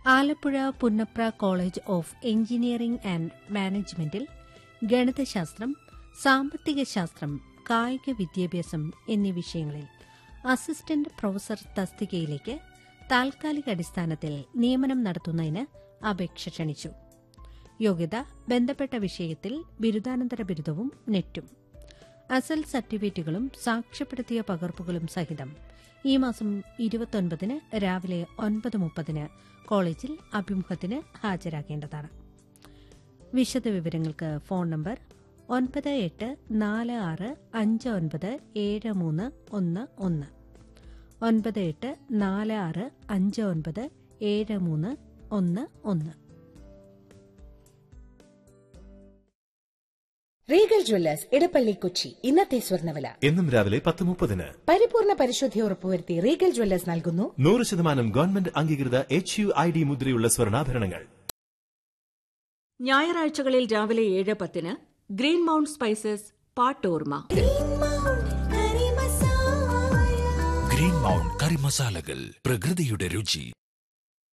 Alappuzha Punnapra college of engineering and മാനേജ്മെന്റിൽ ഗണിതശാസ്ത്രം സാമ്പത്തിക ശാസ്ത്രം കായിക വിദ്യാഭ്യാസം എന്നീ വിഷയങ്ങളിൽ അസിസ്റ്റന്റ് പ്രൊഫസർ തസ്തികയിലേക്ക് താൽക്കാലിക അടിസ്ഥാനത്തിൽ നിയമനം നടത്തുന്നതിന് അപേക്ഷ ക്ഷണിച്ചു യോഗ്യത ബന്ധപ്പെട്ട വിഷയത്തിൽ ബിരുദാനന്തര ബിരുദവും നെറ്റും അസൽ സർട്ടിഫിക്കറ്റുകളും സാക്ഷ്യപ്പെടുത്തിയ പകർപ്പുകളും സഹിതം ഈ മാസം ഇരുപത്തൊൻപതിന് രാവിലെ ഒൻപത് മുപ്പതിന് കോളേജിൽ അഭിമുഖത്തിന് ഹാജരാകേണ്ടതാണ് വിശദവിവരങ്ങൾക്ക് ഫോൺ നമ്പർ ഒൻപത് എട്ട് നാല് ആറ് അഞ്ച് ഒൻപത് ഏഴ് മൂന്ന് ഒന്ന് ഒന്ന് ഒൻപത് എട്ട് നാല് ആറ് അഞ്ച് ഒൻപത് ഏഴ് മൂന്ന് ഒന്ന് ഒന്ന് റീഗൽ ജ്വല്ലേഴ്സ് ഇടപ്പള്ളി കൊച്ചി ഇന്നത്തെ സ്വർണ്ണവില എന്നും രാവിലെ പത്ത് മുപ്പതിന് പരിപൂർണ പരിശുദ്ധി ഉറപ്പുവരുത്തി റീഗൽ ജ്വല്ലേഴ്സ് നൽകുന്നു നൂറ് ശതമാനം ഗവൺമെന്റ് അംഗീകൃത എച്ച് യു ഐ ഡി മുദ്രയുള്ള സ്വർണ്ണാഭരണങ്ങൾ ഞായറാഴ്ചകളിൽ രാവിലെ ഏഴ് പത്തിന് ഗ്രീൻ മൗണ്ട് സ്പൈസസ് പാട്ടോർമ ഗ്രീൻ മൗണ്ട് കറി മസാലകൾ പ്രകൃതിയുടെ രുചി